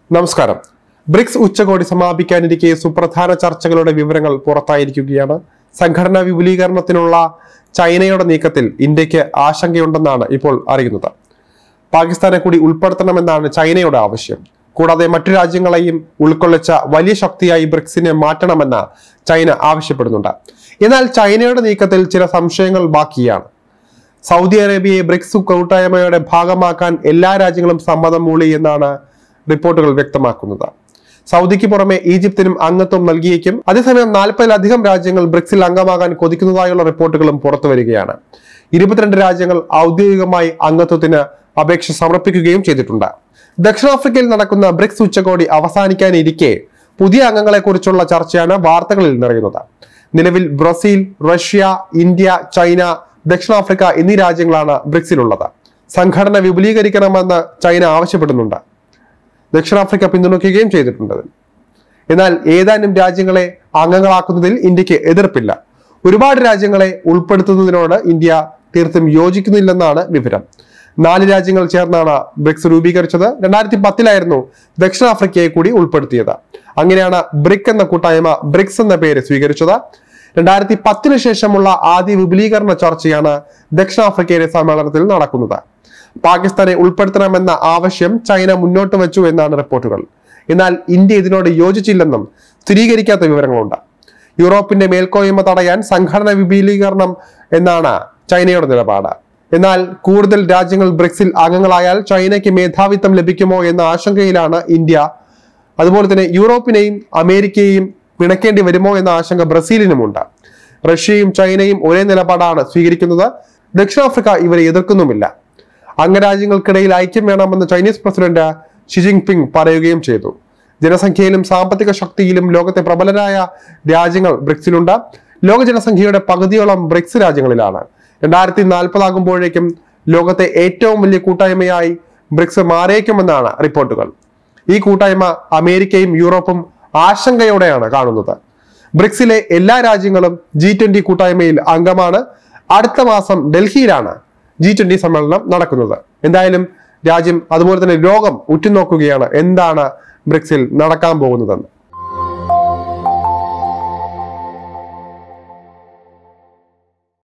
നമസ്കാരം ബ്രിക്സ് ഉച്ചകോടി സമാപിക്കാനിരിക്കെ സുപ്രധാന ചർച്ചകളുടെ വിവരങ്ങൾ പുറത്തായിരിക്കുകയാണ് സംഘടനാ വിപുലീകരണത്തിനുള്ള ചൈനയുടെ നീക്കത്തിൽ ഇന്ത്യക്ക് ആശങ്കയുണ്ടെന്നാണ് ഇപ്പോൾ അറിയുന്നത് പാകിസ്ഥാനെ കൂടി ഉൾപ്പെടുത്തണമെന്നാണ് ചൈനയുടെ ആവശ്യം കൂടാതെ മറ്റു രാജ്യങ്ങളെയും ഉൾക്കൊള്ളിച്ച വലിയ ശക്തിയായി ബ്രിക്സിനെ മാറ്റണമെന്ന് ചൈന ആവശ്യപ്പെടുന്നുണ്ട് എന്നാൽ ചൈനയുടെ നീക്കത്തിൽ ചില സംശയങ്ങൾ ബാക്കിയാണ് സൗദി അറേബ്യയെ ബ്രിക്സ് കൂട്ടായ്മയുടെ ഭാഗമാക്കാൻ എല്ലാ രാജ്യങ്ങളും സമ്മതം മൂളി എന്നാണ് റിപ്പോർട്ടുകൾ വ്യക്തമാക്കുന്നത് സൗദിക്ക് പുറമെ ഈജിപ്തിനും അംഗത്വം നൽകിയേക്കും അതേസമയം നാൽപ്പതിലധികം രാജ്യങ്ങൾ ബ്രിക്സിൽ അംഗമാകാൻ കൊതിക്കുന്നതായുള്ള റിപ്പോർട്ടുകളും പുറത്തു വരികയാണ് ഇരുപത്തിരണ്ട് രാജ്യങ്ങൾ ഔദ്യോഗികമായി അംഗത്വത്തിന് അപേക്ഷ സമർപ്പിക്കുകയും ചെയ്തിട്ടുണ്ട് ദക്ഷിണാഫ്രിക്കയിൽ നടക്കുന്ന ബ്രിക്സ് ഉച്ചകോടി അവസാനിക്കാനിരിക്കെ പുതിയ അംഗങ്ങളെക്കുറിച്ചുള്ള ചർച്ചയാണ് വാർത്തകളിൽ നിറയുന്നത് നിലവിൽ ബ്രസീൽ റഷ്യ ഇന്ത്യ ചൈന ദക്ഷിണാഫ്രിക്ക എന്നീ രാജ്യങ്ങളാണ് ബ്രിക്സിലുള്ളത് സംഘടന വിപുലീകരിക്കണമെന്ന് ചൈന ആവശ്യപ്പെടുന്നുണ്ട് ദക്ഷിണാഫ്രിക്ക പിന്തുണയ്ക്കുകയും ചെയ്തിട്ടുണ്ട് എന്നാൽ ഏതാനും രാജ്യങ്ങളെ അംഗങ്ങളാക്കുന്നതിൽ ഇന്ത്യക്ക് എതിർപ്പില്ല ഒരുപാട് രാജ്യങ്ങളെ ഉൾപ്പെടുത്തുന്നതിനോട് ഇന്ത്യ തീർത്തും യോജിക്കുന്നില്ലെന്നാണ് വിവരം നാല് രാജ്യങ്ങൾ ചേർന്നാണ് ബ്രിക്സ് രൂപീകരിച്ചത് രണ്ടായിരത്തി പത്തിലായിരുന്നു ദക്ഷിണാഫ്രിക്കയെ കൂടി ഉൾപ്പെടുത്തിയത് അങ്ങനെയാണ് ബ്രിക് എന്ന കൂട്ടായ്മ ബ്രിക്സ് എന്ന പേര് സ്വീകരിച്ചത് രണ്ടായിരത്തി പത്തിന് ശേഷമുള്ള ആദ്യ വിപുലീകരണ ചർച്ചയാണ് ദക്ഷിണാഫ്രിക്കയിലെ സമ്മേളനത്തിൽ നടക്കുന്നത് പാകിസ്ഥാനെ ഉൾപ്പെടുത്തണമെന്ന ആവശ്യം ചൈന മുന്നോട്ട് വെച്ചു എന്നാണ് റിപ്പോർട്ടുകൾ എന്നാൽ ഇന്ത്യ ഇതിനോട് യോജിച്ചില്ലെന്നും സ്ഥിരീകരിക്കാത്ത വിവരങ്ങളുണ്ട് യൂറോപ്പിന്റെ മേൽക്കോയ്മ തടയാൻ സംഘടന വിപുലീകരണം എന്നാണ് ചൈനയുടെ നിലപാട് എന്നാൽ കൂടുതൽ രാജ്യങ്ങൾ ബ്രിക്സിൽ അംഗങ്ങളായാൽ ചൈനയ്ക്ക് മേധാവിത്വം ലഭിക്കുമോ എന്ന ആശങ്കയിലാണ് ഇന്ത്യ അതുപോലെ തന്നെ യൂറോപ്പിനെയും അമേരിക്കയെയും പിണക്കേണ്ടി വരുമോ എന്ന ആശങ്ക ബ്രസീലിനുമുണ്ട് റഷ്യയും ചൈനയും ഒരേ നിലപാടാണ് സ്വീകരിക്കുന്നത് ദക്ഷിണാഫ്രിക്ക ഇവരെ എതിർക്കുന്നുമില്ല അംഗരാജ്യങ്ങൾക്കിടയിൽ ഐക്യം വേണമെന്ന് ചൈനീസ് പ്രസിഡന്റ് ഷി ജിൻപിങ് പറയുകയും ചെയ്തു ജനസംഖ്യയിലും സാമ്പത്തിക ശക്തിയിലും ലോകത്തെ പ്രബലരായ രാജ്യങ്ങൾ ബ്രിക്സിലുണ്ട് ലോക ജനസംഖ്യയുടെ പകുതിയോളം ബ്രിക്സ് രാജ്യങ്ങളിലാണ് രണ്ടായിരത്തി നാൽപ്പതാകുമ്പോഴേക്കും ലോകത്തെ ഏറ്റവും വലിയ കൂട്ടായ്മയായി ബ്രിക്സ് മാറിയേക്കുമെന്നാണ് റിപ്പോർട്ടുകൾ ഈ കൂട്ടായ്മ അമേരിക്കയും യൂറോപ്പും ആശങ്കയോടെയാണ് കാണുന്നത് ബ്രിക്സിലെ എല്ലാ രാജ്യങ്ങളും ജി ട്വന്റി കൂട്ടായ്മയിൽ അംഗമാണ് അടുത്ത മാസം ഡൽഹിയിലാണ് ജി ട്വന്റി സമ്മേളനം നടക്കുന്നത് എന്തായാലും രാജ്യം അതുപോലെ തന്നെ ലോകം ഉറ്റുനോക്കുകയാണ് എന്താണ് ബ്രിക്സിൽ നടക്കാൻ പോകുന്നതെന്ന്